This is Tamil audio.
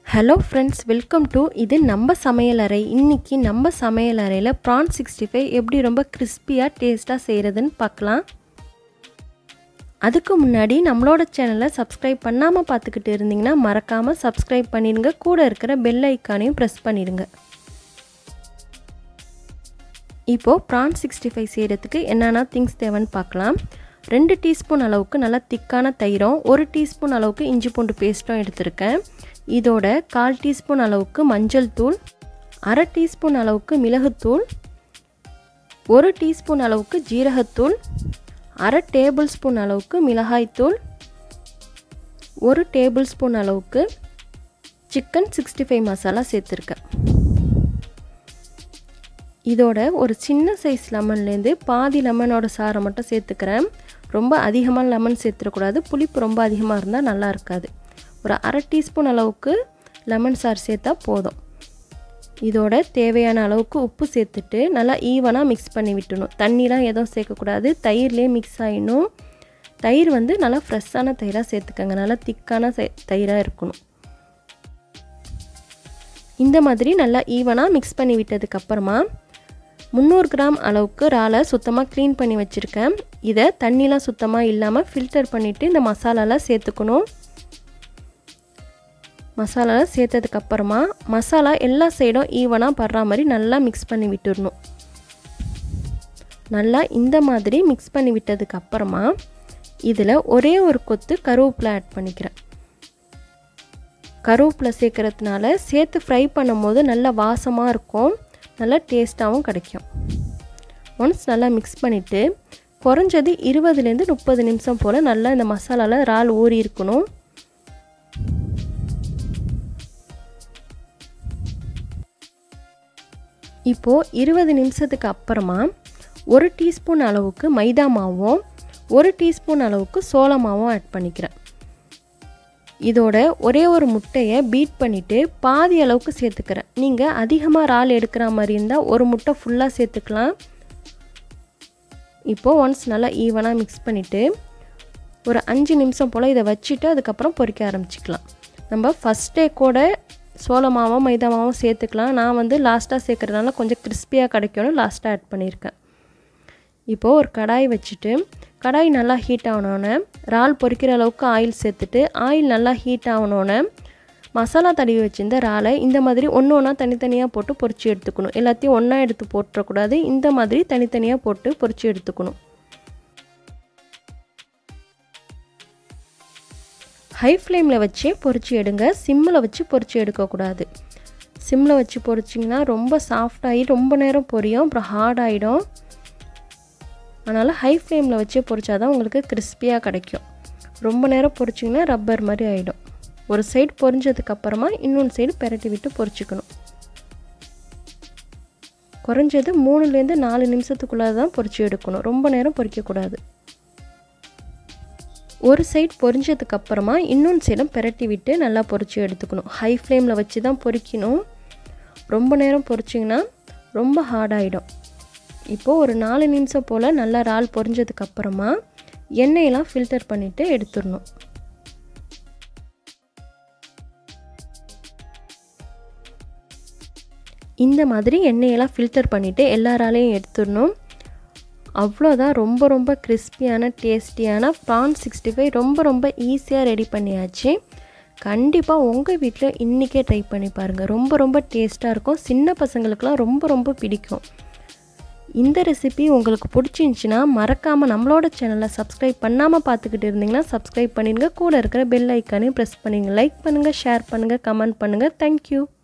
ஹலோ ஃப்ரெண்ட்ஸ் வெல்கம் டு இது நம்ம சமையலறை இன்றைக்கி நம்ம சமையலறையில் ப்ரான் சிக்ஸ்டி ஃபைவ் எப்படி ரொம்ப கிறிஸ்பியாக டேஸ்ட்டாக செய்கிறதுன்னு பார்க்கலாம் அதுக்கு முன்னாடி நம்மளோட சேனலை சப்ஸ்கிரைப் பண்ணாமல் பார்த்துக்கிட்டு இருந்தீங்கன்னா மறக்காமல் சப்ஸ்கிரைப் பண்ணிடுங்க கூட இருக்கிற பெல் ஐக்கானையும் ப்ரெஸ் பண்ணிடுங்க இப்போது ப்ரான் சிக்ஸ்டி ஃபைவ் செய்கிறதுக்கு என்னென்ன திங்ஸ் தேவைன்னு பார்க்கலாம் ரெண்டு டீஸ்பூன் அளவுக்கு நல்லா திக்கான தயிரும் ஒரு டீஸ்பூன் அளவுக்கு இஞ்சி பூண்டு பேஸ்ட்டும் எடுத்திருக்கேன் இதோட கால் டீஸ்பூன் அளவுக்கு மஞ்சள் தூள் அரை டீஸ்பூன் அளவுக்கு மிளகுத்தூள் ஒரு டீஸ்பூன் அளவுக்கு ஜீரகத்தூள் அரை டேபிள் ஸ்பூன் அளவுக்கு மிளகாய்த்தூள் ஒரு டேபிள் ஸ்பூன் அளவுக்கு சிக்கன் சிக்ஸ்டி ஃபைவ் மசாலா சேர்த்துருக்கேன் இதோட ஒரு சின்ன சைஸ் லெமன்லேருந்து பாதி லெமனோட சாரை மட்டும் சேர்த்துக்கிறேன் ரொம்ப அதிகமாக லெமன் சேர்த்துடக்கூடாது புளிப்பு ரொம்ப அதிகமாக இருந்தால் நல்லா இருக்காது ஒரு அரை டீஸ்பூன் அளவுக்கு லெமன் சார் சேர்த்தா போதும் இதோட தேவையான அளவுக்கு உப்பு சேர்த்துட்டு நல்லா ஈவனாக மிக்ஸ் பண்ணி விட்டணும் தண்ணிலாம் எதுவும் சேர்க்கக்கூடாது தயிர்லேயே மிக்ஸ் ஆகிடணும் தயிர் வந்து நல்லா ஃப்ரெஷ்ஷான தயிராக சேர்த்துக்கங்க நல்லா திக்கான தயிராக இருக்கணும் இந்த மாதிரி நல்லா ஈவனாக மிக்ஸ் பண்ணி விட்டதுக்கப்புறமா முந்நூறு கிராம் அளவுக்கு இறாலை சுத்தமாக க்ளீன் பண்ணி வச்சுருக்கேன் இதை தண்ணிலாம் சுத்தமாக இல்லாமல் ஃபில்டர் பண்ணிவிட்டு இந்த மசாலாலாம் சேர்த்துக்கணும் மசாலாலாம் சேர்த்ததுக்கப்புறமா மசாலா எல்லா சைடும் ஈவனாக படுற மாதிரி நல்லா மிக்ஸ் பண்ணி விட்டுடணும் நல்லா இந்த மாதிரி மிக்ஸ் பண்ணி விட்டதுக்கப்புறமா இதில் ஒரே ஒரு கொத்து கருவேப்பிலை ஆட் பண்ணிக்கிறேன் கருவேப்பிலை சேர்க்கறதுனால சேர்த்து ஃப்ரை பண்ணும்போது நல்லா வாசமாக இருக்கும் நல்லா டேஸ்ட்டாகவும் கிடைக்கும் ஒன்ஸ் நல்லா மிக்ஸ் பண்ணிவிட்டு குறைஞ்சது இருபதுலேருந்து முப்பது நிமிஷம் போல் நல்லா இந்த மசாலாவில் இறால் ஊறி இருக்கணும் இப்போது இருபது நிமிஷத்துக்கு அப்புறமா ஒரு டீஸ்பூன் அளவுக்கு மைதா மாவும் ஒரு டீஸ்பூன் அளவுக்கு சோள மாவும் ஆட் பண்ணிக்கிறேன் இதோட ஒரே ஒரு முட்டையை பீட் பண்ணிவிட்டு பாதி அளவுக்கு சேர்த்துக்கிறேன் நீங்கள் அதிகமாக இறால் எடுக்கிற மாதிரி இருந்தால் ஒரு முட்டை ஃபுல்லாக சேர்த்துக்கலாம் இப்போது ஒன்ஸ் நல்லா ஈவனாக மிக்ஸ் பண்ணிவிட்டு ஒரு அஞ்சு நிமிஷம் போல் இதை வச்சுட்டு அதுக்கப்புறம் பொரிக்க ஆரம்பிச்சிக்கலாம் நம்ம ஃபஸ்ட்டே கூட சோள மாவும் மைதா மாவும் சேர்த்துக்கலாம் நான் வந்து லாஸ்ட்டாக சேர்க்குறதுனால கொஞ்சம் கிறிஸ்பியாக கிடைக்கணும் லாஸ்ட்டாக ஆட் பண்ணியிருக்கேன் இப்போது ஒரு கடாய் வச்சுட்டு கடாய் நல்லா ஹீட் ஆகணுன்னே இறால் பொரிக்கிற அளவுக்கு ஆயில் சேர்த்துட்டு ஆயில் நல்லா ஹீட் ஆகணுன்னே மசாலா தடவி வச்சுருந்த இறாலை இந்த மாதிரி ஒன்று ஒன்றா தனித்தனியாக போட்டு பொரிச்சு எடுத்துக்கணும் எல்லாத்தையும் ஒன்றா எடுத்து போட்டுறக்கூடாது இந்த மாதிரி தனித்தனியாக போட்டு பொரிச்சு எடுத்துக்கணும் ஹை ஃப்ளேமில் வச்சே பொரிச்சு எடுங்க சிம்மில் வச்சு பொரிச்சு எடுக்கக்கூடாது சிம்மில் வச்சு பொரிச்சிங்கன்னா ரொம்ப சாஃப்டாகி ரொம்ப நேரம் பொரியும் அப்புறம் ஹார்ட் ஆகிடும் அதனால் ஹை ஃப்ளேமில் வச்சே பொரிச்சா தான் உங்களுக்கு கிறிஸ்பியாக கிடைக்கும் ரொம்ப நேரம் பொரிச்சிங்கன்னா ரப்பர் மாதிரி ஆகிடும் ஒரு சைடு பொரிஞ்சதுக்கப்புறமா இன்னொன்று சைடு பெரட்டி விட்டு பொரிச்சிக்கணும் குறைஞ்சது மூணுலேருந்து நாலு நிமிஷத்துக்குள்ளே தான் பொரிச்சு எடுக்கணும் ரொம்ப நேரம் பொரிக்கக்கூடாது ஒரு சைடு பொரிஞ்சதுக்கப்புறமா இன்னொன்று சைடும் பெரட்டி விட்டு நல்லா பொரிச்சு எடுத்துக்கணும் ஹை ஃப்ளேமில் வச்சு தான் பொரிக்கணும் ரொம்ப நேரம் பொரிச்சிங்கன்னா ரொம்ப ஹார்டாகிடும் இப்போது ஒரு நாலு நிமிஷம் போல் நல்லா இறால் பொரிஞ்சதுக்கப்புறமா எண்ணெயெல்லாம் ஃபில்டர் பண்ணிவிட்டு எடுத்துடணும் இந்த மாதிரி எண்ணெயெல்லாம் ஃபில்டர் பண்ணிவிட்டு எல்லா இறாலையும் எடுத்துடணும் அவ்வளோதான் ரொம்ப ரொம்ப கிறிஸ்பியான டேஸ்டியான ப்ரான் சிக்ஸ்டி ஃபைவ் ரொம்ப ரொம்ப ஈஸியாக ரெடி பண்ணியாச்சு கண்டிப்பாக உங்கள் வீட்டில் இன்றைக்கே ட்ரை பண்ணி பாருங்கள் ரொம்ப ரொம்ப டேஸ்ட்டாக இருக்கும் சின்ன பசங்களுக்கெலாம் ரொம்ப ரொம்ப பிடிக்கும் இந்த ரெசிபி உங்களுக்கு பிடிச்சிருந்துச்சின்னா மறக்காமல் நம்மளோட சேனலை சப்ஸ்கிரைப் பண்ணாமல் பார்த்துக்கிட்டு இருந்தீங்கன்னா சப்ஸ்கிரைப் பண்ணிடுங்க கூட இருக்கிற பெல் ஐக்கானையும் ப்ரெஸ் பண்ணிடுங்க லைக் பண்ணுங்கள் ஷேர் பண்ணுங்கள் கமெண்ட் பண்ணுங்கள் தேங்க்யூ